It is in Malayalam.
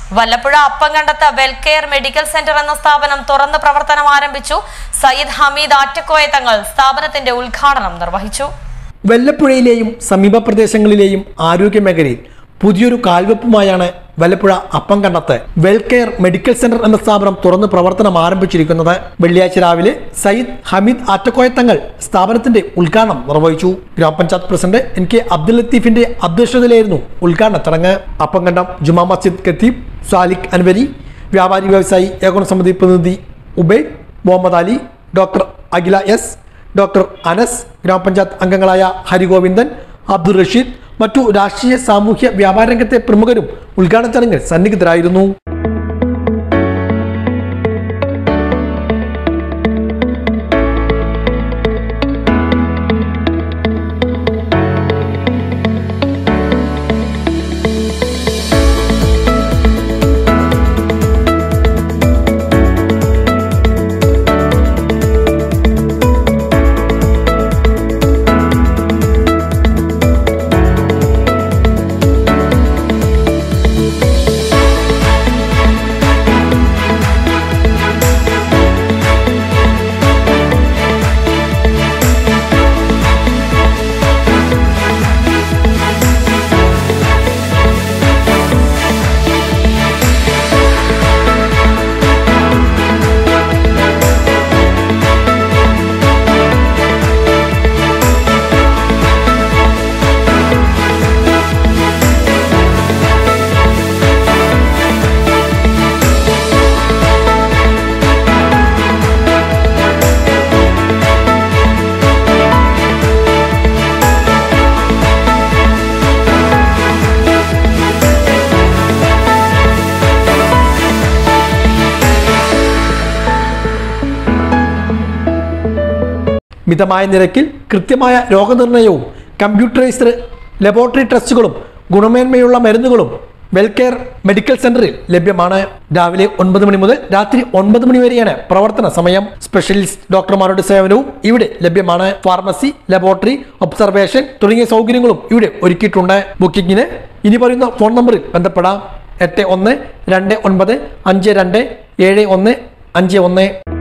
വല്ലപ്പുഴ അപ്പങ്കണ്ടത്ത് വെൽകെയർ മെഡിക്കൽ സെന്റർ എന്ന സ്ഥാപനം തുറന്ന് പ്രവർത്തനം ആരംഭിച്ചു സയ്യിദ് ഹമീദ് ആറ്റക്കോയ തങ്ങൾ സ്ഥാപനത്തിന്റെ ഉദ്ഘാടനം നിർവഹിച്ചു വല്ലപ്പുഴയിലെയും സമീപ പ്രദേശങ്ങളിലെയും ആരോഗ്യ മേഖലയിൽ പുതിയൊരു കാൽവെപ്പുമായാണ് വല്ലപ്പുഴ അപ്പംകണ്ടത്ത് വെൽകെയർ മെഡിക്കൽ സെന്റർ എന്ന സ്ഥാപനം തുറന്ന് പ്രവർത്തനം ആരംഭിച്ചിരിക്കുന്നത് വെള്ളിയാഴ്ച രാവിലെ സയ്യിദ് ഹമീദ് ആറ്റക്കോയത്തങ്ങൾ സ്ഥാപനത്തിന്റെ ഉദ്ഘാടനം നിർവഹിച്ചു ഗ്രാമപഞ്ചായത്ത് പ്രസിഡന്റ് എൻ കെ അബ്ദുൽ ലത്തീഫിന്റെ അധ്യക്ഷതയിലായിരുന്നു ഉദ്ഘാടന ചടങ്ങ് അപ്പംകണ്ടം ജുമാ മസ്ജിദ് ഖത്തീബ് സാലിഖ് അൻവരി വ്യാപാരി വ്യവസായി ഏകോണ സമിതി പ്രതിനിധി Ubaid Muhammad Ali doctor Akhila S doctor Anas ഗ്രാമപഞ്ചായത്ത് അംഗങ്ങളായ ഹരിഗോവിന്ദൻ അബ്ദുൾ റഷീദ് മറ്റു രാഷ്ട്രീയ സാമൂഹ്യ വ്യാപാര രംഗത്തെ പ്രമുഖരും ഉദ്ഘാടന ചടങ്ങിൽ സന്നിഹിതരായിരുന്നു മിതമായ നിരക്കിൽ കൃത്യമായ രോഗനിർണയവും കമ്പ്യൂട്ടറൈസ്ഡ് ലബോറട്ടറി ടെസ്റ്റുകളും ഗുണമേന്മയുള്ള മരുന്നുകളും വെൽകെയർ മെഡിക്കൽ സെന്ററിൽ ലഭ്യമാണ് രാവിലെ ഒൻപത് മണി മുതൽ രാത്രി ഒൻപത് മണി വരെയാണ് പ്രവർത്തന സമയം സ്പെഷ്യലിസ്റ്റ് ഡോക്ടർമാരുടെ സേവനവും ഇവിടെ ലഭ്യമാണ് ഫാർമസി ലബോറട്ടറി ഒബ്സർവേഷൻ തുടങ്ങിയ സൗകര്യങ്ങളും ഇവിടെ ഒരുക്കിയിട്ടുണ്ട് ബുക്കിംഗിന് ഇനി പറയുന്ന ഫോൺ നമ്പറിൽ ബന്ധപ്പെടാം എട്ട് ഒന്ന് രണ്ട് ഒൻപത് അഞ്ച് രണ്ട് ഏഴ് ഒന്ന് അഞ്ച് ഒന്ന്